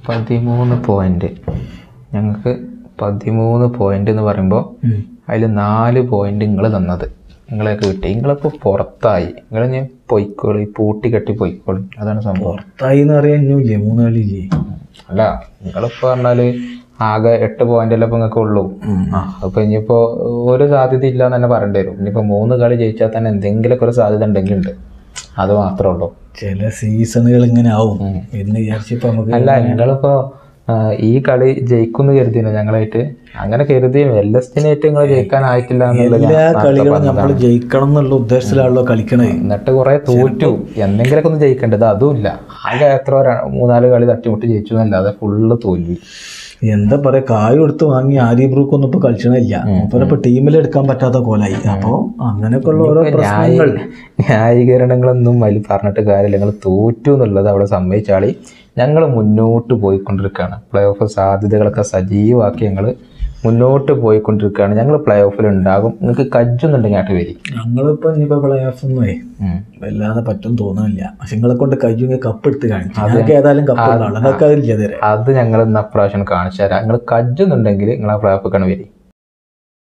പതിമൂന്ന് പോയിന്റ് ഞങ്ങൾക്ക് പതിമൂന്ന് പോയിന്റ് എന്ന് പറയുമ്പോൾ അതിൽ നാല് പോയിന്റ് നിങ്ങൾ തന്നത് നിങ്ങളെയൊക്കെ കിട്ടി നിങ്ങളിപ്പോൾ പുറത്തായി നിങ്ങൾ ഞാൻ പൊയ്ക്കോളി പൂട്ടി കെട്ടി പൊയ്ക്കോളി അതാണ് സംഭവം പുറത്തായി എന്ന് പറയാൻ ഇല്ലേ മൂന്ന് കളിയില്ലേ അല്ല നിങ്ങളിപ്പോൾ പറഞ്ഞാല് ആകെ എട്ട് പോയിന്റ് അല്ലേ ഇപ്പൊ നിങ്ങൾക്ക് ഉള്ളൂ ആ അപ്പൊ ഇനിയിപ്പോ ഒരു സാധ്യത ഇല്ല എന്ന് തന്നെ പറയേണ്ടി വരും ഇനിയിപ്പോ മൂന്ന് കളി ജയിച്ചാൽ തന്നെ എന്തെങ്കിലുമൊക്കെ ഒരു സാധ്യത ഉണ്ടെങ്കിൽ ഉണ്ട് അത് മാത്രമേ ഉള്ളൂ ചില സീസണുകൾ ഇങ്ങനെ ആവും എന്ന് വിചാരിച്ചപ്പോ നമുക്ക് അല്ല നിങ്ങളിപ്പോ ആ, ഈ കളി ജയിക്കുന്നു കരുതിനോ ഞങ്ങളായിട്ട് അങ്ങനെ കരുതിയും എൽ എസ്റ്റിനായിട്ട് നിങ്ങൾ ജയിക്കാനായിട്ടില്ല എന്നുള്ളത് ഞാൻ എല്ലാ നേരത്തെ കളികളും പറഞ്ഞതാണ്. നമ്മൾ ജയിക്കണം എന്നുള്ള ഉദ്ദേശത്തിലാണല്ലോ കളിക്കണേ എന്നിട്ട് കുറെ തോറ്റു എന്തെങ്കിലുമൊക്കെ ഒന്ന് ജയിക്കേണ്ടത് അതുമില്ല ആകെ എത്ര ര- മൂന്നാല് കളി തട്ടിമുട്ടി ജയിച്ചു എന്നല്ലാതെ ഫുള്ള് തോൽവി എന്താ പറയാ കായ് എടുത്ത് വാങ്ങി ആരി ബ്രൂക്ക് ഒന്നും ഇപ്പൊ കളിച്ചണില്ല ഇപ്പൊ ടീമിൽ എടുക്കാൻ പറ്റാത്ത കോലായി അപ്പൊ അങ്ങനെയൊക്കെയുള്ള ഓരോ പ്രശ്നങ്ങൾ ന്യായീകരണങ്ങളൊന്നും അതിൽ പറഞ്ഞിട്ട് കാര്യമില്ല ഞങ്ങൾ തോറ്റു എന്നുള്ളത് അവിടെ സമ്മതിച്ചാളി ഞങ്ങൾ മുന്നോട്ട് പോയിക്കൊണ്ടിരിക്കുകയാണ് പ്ലേ ഓഫ് സാധ്യതകളൊക്കെ സജീവമാക്കി ഞങ്ങൾ മുന്നോട്ട് പോയിക്കൊണ്ടിരിക്കുകയാണ് ഞങ്ങൾ പ്ലേ ഓഫിൽ ഉണ്ടാകും നിങ്ങൾക്ക് കജ്ജൊന്നുണ്ടെങ്കിൽ ആട്ട് വരി ഞങ്ങളിപ്പോ ഇനിയിപ്പോ പ്ലേ ഓഫ് ഒന്നേ വല്ലാതെ പറ്റും തോന്നുന്നില്ല പക്ഷെ നിങ്ങളെ കൊണ്ട് കഴിയുമെങ്കിൽ കപ്പ് എടുത്ത് കാണിച്ചു ഞങ്ങൾക്ക് ഏതായാലും കപ്പ് ഉണ്ടാവും നിങ്ങൾക്ക് അതില്ല തരാം അത് ഞങ്ങൾ ഇന്ന് അപ്രാവശ്യം കാണിച്ചു തരാം നിങ്ങൾ കജ്ജൊന്നുണ്ടെങ്കിൽ നിങ്ങൾ ആ പ്ലേ ഓഫിക്കാണ് വരി